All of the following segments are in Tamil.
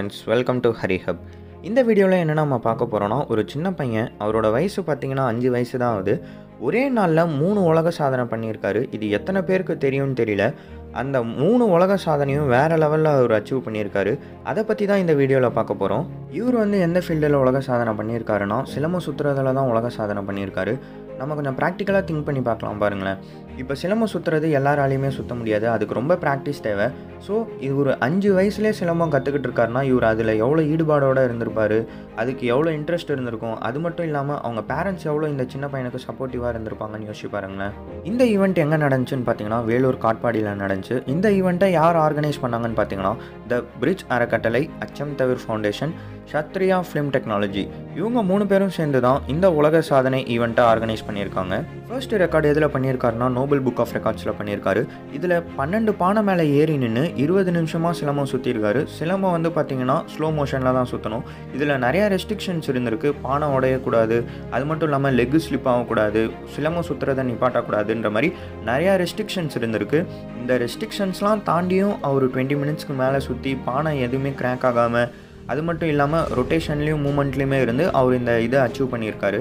ஃப்ரெண்ட்ஸ் வெல்கம் டு ஹரிஹப் இந்த வீடியோவில் என்ன நம்ம பார்க்க போகிறோன்னா ஒரு சின்ன பையன் அவரோட வயசு பார்த்தீங்கன்னா அஞ்சு வயசு தான் ஆகுது ஒரே நாளில் மூணு உலக சாதனை பண்ணியிருக்காரு இது எத்தனை பேருக்கு தெரியும்னு தெரியல அந்த மூணு உலக சாதனையும் வேறு லெவலில் அவர் அச்சீவ் பண்ணியிருக்காரு அதை பற்றி தான் இந்த வீடியோவில் பார்க்க போகிறோம் இவர் வந்து எந்த ஃபீல்டில் உலக சாதனை பண்ணியிருக்காருன்னா சிலம்பம் சுற்றுறதுல தான் உலக சாதனை பண்ணியிருக்காரு நம்ம கொஞ்சம் ப்ராக்டிக்கலாக திங்க் பண்ணி பார்க்கலாம் பாருங்களேன் இப்போ சிலம்பம் சுற்றுறது எல்லாராலையுமே சுற்ற முடியாது அதுக்கு ரொம்ப ப்ராக்டிஸ் தேவை ஸோ இது ஒரு அஞ்சு வயசுலேயே சிலம்பம் கற்றுக்கிட்டு இருக்காருன்னா இவர் அதில் எவ்வளோ ஈடுபாடோடு இருந்திருப்பார் அதுக்கு எவ்வளோ இன்ட்ரெஸ்ட் இருந்திருக்கும் அது மட்டும் இல்லாமல் அவங்க பேரண்ட்ஸ் எவ்வளோ இந்த சின்ன பையனுக்கு சப்போர்ட்டிவாக இருந்திருப்பாங்கன்னு யோசிச்சு பாருங்களேன் இந்த ஈவெண்ட் எங்கே நடந்துச்சுன்னு பார்த்தீங்கன்னா வேலூர் காட்பாடியில் நடந்துச்சு இந்த ஈவெண்ட்டை யார் ஆர்கனைஸ் பண்ணாங்கன்னு பார்த்தீங்கன்னா த பிரிட்ஜ் அறக்கட்டளை அச்சம் தவிர் ஃபவுண்டேஷன் சத்ரியா ஃபிலிம் டெக்னாலஜி இவங்க மூணு பேரும் சேர்ந்து தான் இந்த உலக சாதனை ஈவெண்ட்டை ஆர்கனைஸ் பண்ணியிருக்காங்க ஃபர்ஸ்ட் ரெக்கார்டு எதில் பண்ணியிருக்காருன்னா நோபல் புக் ஆஃப் ரெக்கார்ட்ஸில் பண்ணியிருக்காரு இதில் பன்னெண்டு பானை மேலே ஏறி நின்று இருபது நிமிஷமாக சிலம்பம் சுற்றிருக்காரு சிலம்பம் வந்து பார்த்தீங்கன்னா ஸ்லோ மோஷனில் தான் சுற்றணும் இதில் நிறையா ரெஸ்ட்ரிக்ஷன்ஸ் இருந்திருக்கு பானை உடையக்கூடாது அது மட்டும் இல்லாமல் லெக்கு ஸ்லிப் ஆகக்கூடாது சிலம்பம் சுற்றுறதை நிப்பாட்டக்கூடாதுன்ற மாதிரி நிறையா ரெஸ்ட்ரிக்ஷன்ஸ் இருந்திருக்கு இந்த ரெஸ்ட்ரிக்ஷன்ஸ்லாம் தாண்டியும் அவர் டுவெண்ட்டி மினிட்ஸ்க்கு மேலே சுற்றி பானை எதுவுமே கிராக் ஆகாமல் அது மட்டும் இல்லாமல் ரொட்டேஷன்லேயும் மூமெண்ட்லேயுமே இருந்து அவர் இந்த இதை அச்சீவ் பண்ணியிருக்காரு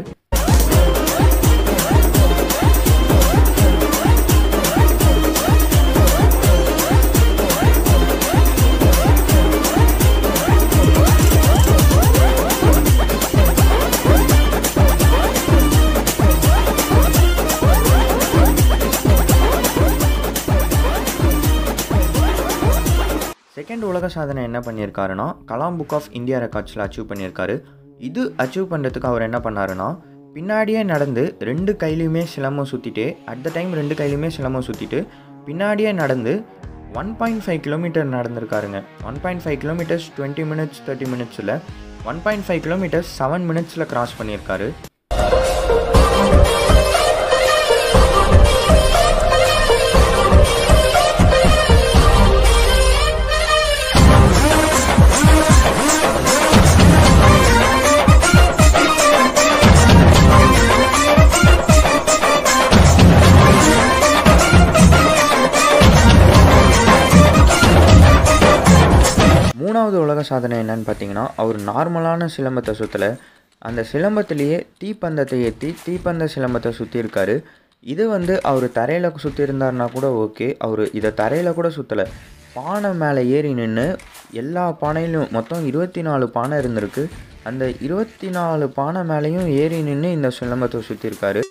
செகண்ட் உலக சாதனை என்ன பண்ணியிருக்காருன்னா கலாம் புக் ஆஃப் இந்தியா ரெக்கார்ட்ஸில் அச்சீவ் பண்ணியிருக்காரு இது அச்சீவ் பண்ணுறதுக்கு அவர் என்ன பண்ணாருன்னா பின்னாடியே நடந்து ரெண்டு கையிலையுமே சிலம்பம் சுற்றிட்டு அட் த டைம் ரெண்டு கையிலையுமே சிலம்பம் சுற்றிட்டு பின்னாடியே நடந்து ஒன் பாயிண்ட் ஃபைவ் கிலோமீட்டர் நடந்திருக்காருங்க one point five kilometres twenty minutes thirty மினிட்ஸில் one point five kilometres seven மினிட்ஸில் கிராஸ் பண்ணியிருக்காரு மூணாவது உலக சாதனை என்னன்னு பார்த்தீங்கன்னா அவர் நார்மலான சிலம்பத்தை சுற்றலை அந்த சிலம்பத்திலேயே தீப்பந்தத்தை ஏற்றி தீப்பந்த சிலம்பத்தை சுற்றியிருக்காரு இது வந்து அவர் தரையில் சுற்றியிருந்தாருனா கூட ஓகே அவர் இதை தரையில் கூட சுற்றலை பானை மேலே ஏறி நின்று எல்லா பானையிலும் மொத்தம் இருபத்தி நாலு பானை இருந்திருக்கு அந்த இருபத்தி நாலு பானை மேலேயும் ஏறி நின்று இந்த சிலம்பத்தை சுற்றியிருக்காரு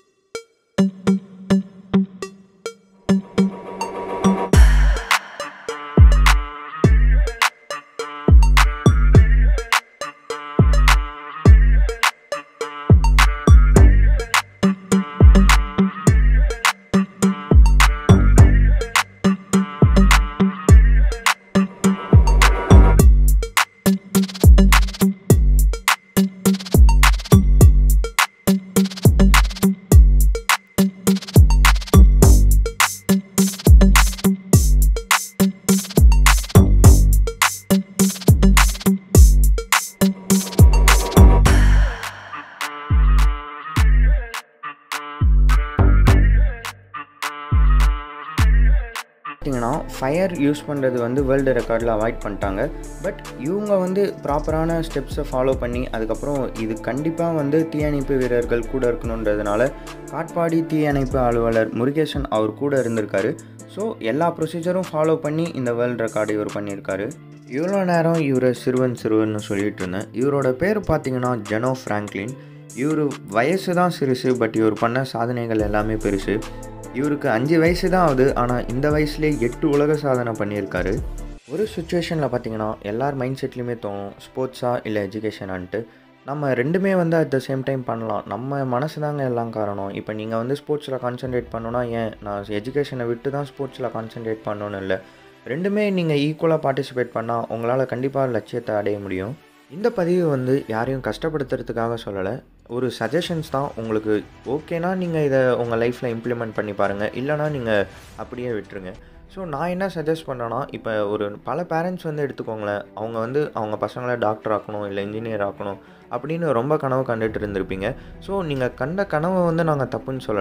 பார்த்தீங்கன்னா ஃபயர் யூஸ் பண்ணுறது வந்து வேர்ல்டு ரெக்கார்டில் அவாய்ட் பண்ணிட்டாங்க பட் இவங்க வந்து ப்ராப்பரான ஸ்டெப்ஸை ஃபாலோ பண்ணி அதுக்கப்புறம் இது கண்டிப்பாக வந்து தீயணைப்பு வீரர்கள் கூட இருக்கணுன்றதுனால காட்பாடி தீயணைப்பு அலுவலர் முருகேசன் அவர் கூட இருந்திருக்காரு ஸோ எல்லா ப்ரொசீஜரும் ஃபாலோ பண்ணி இந்த வேர்ல்டு ரெக்கார்டு இவர் பண்ணியிருக்காரு இவ்வளோ நேரம் இவரை சிறுவன் சிறுவன்னு சொல்லிட்டு இருந்தேன் இவரோட பேர் பார்த்தீங்கன்னா ஜெனோ ஃப்ராங்க்லின் இவர் வயசு தான் சிறுசு பட் இவர் பண்ண சாதனைகள் எல்லாமே பெருசு இவருக்கு அஞ்சு வயசு தான் ஆகுது ஆனால் இந்த வயசுலேயே எட்டு உலக சாதனை பண்ணியிருக்காரு ஒரு சுச்சுவேஷனில் பார்த்தீங்கன்னா எல்லார் மைண்ட் செட்லேயுமே தோணும் ஸ்போர்ட்ஸா இல்லை எஜுகேஷனான்ட்டு நம்ம ரெண்டுமே வந்து அட் த சேம் டைம் பண்ணலாம் நம்ம மனசு தாங்க எல்லாம் காரணம் இப்போ நீங்கள் வந்து ஸ்போர்ட்ஸில் கான்சென்ட்ரேட் பண்ணணும்னா ஏன் நான் எஜுகேஷனை விட்டு தான் ஸ்போர்ட்ஸில் கான்சென்ட்ரேட் பண்ணணும்னு இல்லை ரெண்டுமே நீங்கள் ஈக்குவலாக பார்ட்டிசிபேட் பண்ணால் உங்களால் கண்டிப்பாக லட்சியத்தை அடைய முடியும் இந்த பதிவு வந்து யாரையும் கஷ்டப்படுத்துறதுக்காக சொல்லலை ஒரு சஜஷன்ஸ் தான் உங்களுக்கு ஓகேனா நீங்கள் இதை உங்கள் லைஃப்பில் இம்ப்ளிமெண்ட் பண்ணி பாருங்கள் இல்லைனா நீங்கள் அப்படியே விட்டுருங்க ஸோ நான் என்ன சஜஸ்ட் பண்ணேன்னா இப்போ ஒரு பல பேரண்ட்ஸ் வந்து எடுத்துக்கோங்களேன் அவங்க வந்து அவங்க பசங்களை டாக்டர் ஆக்கணும் இல்லை இன்ஜினியர் ஆக்கணும் அப்படின்னு ரொம்ப கனவு கண்டுட்டு இருந்திருப்பீங்க ஸோ நீங்கள் கண்ட கனவை வந்து நாங்கள் தப்புன்னு சொல்லலை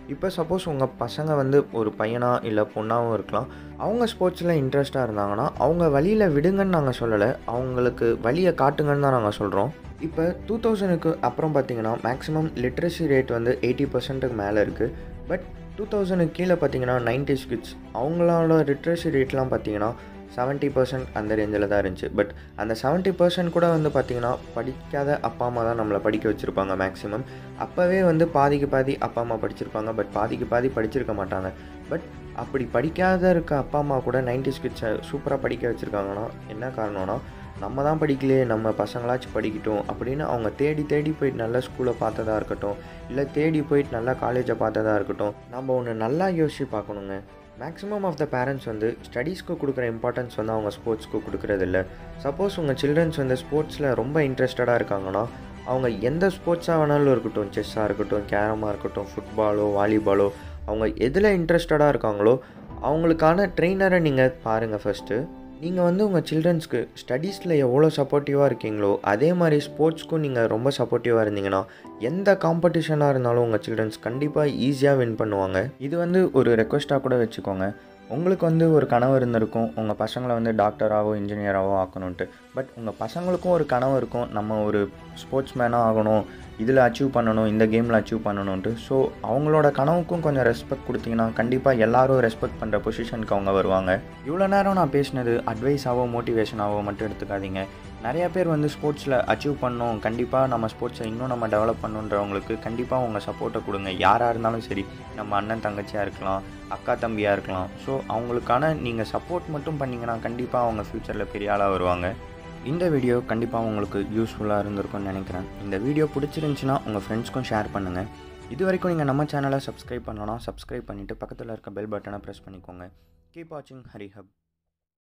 இப்போ சப்போஸ் உங்கள் பசங்க வந்து ஒரு பையனா இல்லை பொண்ணாகவும் இருக்கலாம் அவங்க ஸ்போர்ட்ஸில் இன்ட்ரெஸ்ட்டாக இருந்தாங்கன்னா அவங்க வழியில் விடுங்கன்னு நாங்கள் சொல்லலை அவங்களுக்கு வழியை காட்டுங்கன்னு தான் நாங்கள் சொல்கிறோம் இப்போ டூ தௌசண்ட்க்கு அப்புறம் பார்த்தீங்கன்னா மேக்ஸிமம் லிட்ரஸி ரேட் வந்து எயிட்டி பர்சன்ட்டுக்கு மேலே இருக்குது பட் டூ தௌசண்ட்க்கு கீழே பார்த்தீங்கன்னா நைன்டி கிட்ஸ் அவங்களோட லிட்ரஸி ரேட்லாம் பார்த்தீங்கன்னா செவன்ட்டி பர்சன்ட் அந்த ரேஞ்சில் தான் இருந்துச்சு பட் அந்த செவன்ட்டி பர்சன்ட் கூட வந்து பார்த்திங்கன்னா படிக்காத அப்பா அம்மா தான் நம்மளை படிக்க வச்சுருப்பாங்க மேக்ஸிமம் அப்போவே வந்து பாதிக்கு பாதி அப்பா அம்மா படிச்சிருப்பாங்க பட் பாதிக்கு பாதி படிச்சிருக்க மாட்டாங்க பட் அப்படி படிக்காத இருக்க அப்பா அம்மா கூட நைன்டி கிட்ஸை சூப்பராக படிக்க வச்சுருக்காங்கன்னா என்ன காரணம்னா நம்ம தான் படிக்கலையே நம்ம பசங்களாச்சும் படிக்கட்டும் அப்படின்னு அவங்க தேடி தேடி போயிட்டு நல்ல ஸ்கூலை பார்த்ததா இருக்கட்டும் இல்லை தேடி போயிட்டு நல்ல காலேஜை பார்த்ததா இருக்கட்டும் நம்ம ஒன்று நல்லா யோசிச்சு பார்க்கணுங்க மேக்ஸிமம் ஆஃப் த பேரண்ட்ஸ் வந்து ஸ்டடீஸ்க்கு கொடுக்குற இம்பார்ட்டன்ஸ் வந்து அவங்க ஸ்போர்ட்ஸ்க்கு கொடுக்குறதில்ல சப்போஸ் உங்கள் சில்ட்ரன்ஸ் வந்து ஸ்போர்ட்ஸில் ரொம்ப இன்ட்ரெஸ்டடாக இருக்காங்கன்னா அவங்க எந்த ஸ்போர்ட்ஸாக வேணாலும் இருக்கட்டும் செஸ்ஸாக இருக்கட்டும் கேரமாக இருக்கட்டும் ஃபுட்பாலோ வாலிபாலோ அவங்க எதில் இன்ட்ரெஸ்டடாக இருக்காங்களோ அவங்களுக்கான ட்ரெயினரை நீங்கள் பாருங்கள் ஃபஸ்ட்டு நீங்கள் வந்து உங்கள் சில்ட்ரன்ஸ்க்கு ஸ்டடீஸில் எவ்வளோ சப்போர்ட்டிவாக இருக்கீங்களோ அதே மாதிரி ஸ்போர்ட்ஸ்க்கும் நீங்கள் ரொம்ப சப்போர்ட்டிவாக இருந்தீங்கன்னா எந்த காம்படிஷனாக இருந்தாலும் உங்கள் சில்ட்ரன்ஸ் கண்டிப்பாக ஈஸியாக வின் பண்ணுவாங்க இது வந்து ஒரு ரெக்வஸ்ட்டாக கூட வச்சுக்கோங்க உங்களுக்கு வந்து ஒரு கனவு இருந்திருக்கும் உங்கள் பசங்களை வந்து டாக்டராகவோ இன்ஜினியராகவோ ஆக்கணுன்ட்டு பட் உங்கள் பசங்களுக்கும் ஒரு கனவு இருக்கும் நம்ம ஒரு ஸ்போர்ட்ஸ் மேனாக ஆகணும் இதில் அச்சீவ் பண்ணணும் இந்த கேமில் அச்சீவ் பண்ணணுன்ட்டு ஸோ அவங்களோட கனவுக்கும் கொஞ்சம் ரெஸ்பெக்ட் கொடுத்தீங்கன்னா கண்டிப்பாக எல்லாரும் ரெஸ்பெக்ட் பண்ணுற பொசிஷனுக்கு அவங்க வருவாங்க இவ்வளோ நேரம் நான் பேசினது அட்வைஸாவோ மோட்டிவேஷனாவோ மட்டும் எடுத்துக்காதீங்க நிறைய பேர் வந்து ஸ்போர்ட்ஸில் அச்சீவ் பண்ணணும் கண்டிப்பாக நம்ம ஸ்போர்ட்ஸை இன்னும் நம்ம டெவலப் பண்ணுன்றவங்களுக்கு கண்டிப்பாக உங்கள் சப்போர்ட்டை கொடுங்க யாராக இருந்தாலும் சரி நம்ம அண்ணன் தங்கச்சியாக இருக்கலாம் அக்கா தம்பியாக இருக்கலாம் ஸோ அவங்களுக்கான நீங்கள் சப்போர்ட் மட்டும் பண்ணிங்கன்னா கண்டிப்பாக அவங்க ஃப்யூச்சரில் பெரிய ஆளாக வருவாங்க இந்த வீடியோ கண்டிப்பாக உங்களுக்கு யூஸ்ஃபுல்லாக இருந்திருக்கும்னு நினைக்கிறேன் இந்த வீடியோ பிடிச்சிருந்துச்சின்னா உங்கள் ஃப்ரெண்ட்ஸ்க்கும் ஷேர் பண்ணுங்கள் இது வரைக்கும் நீங்கள் நம்ம சேனலை சப்ஸ்கிரைப் பண்ணலாம் சப்ஸ்கிரைப் பண்ணிவிட்டு பக்கத்தில் இருக்க பெல் பட்டனை ப்ரெஸ் பண்ணிக்கோங்க கீப் வாட்சிங் ஹரி ஹப்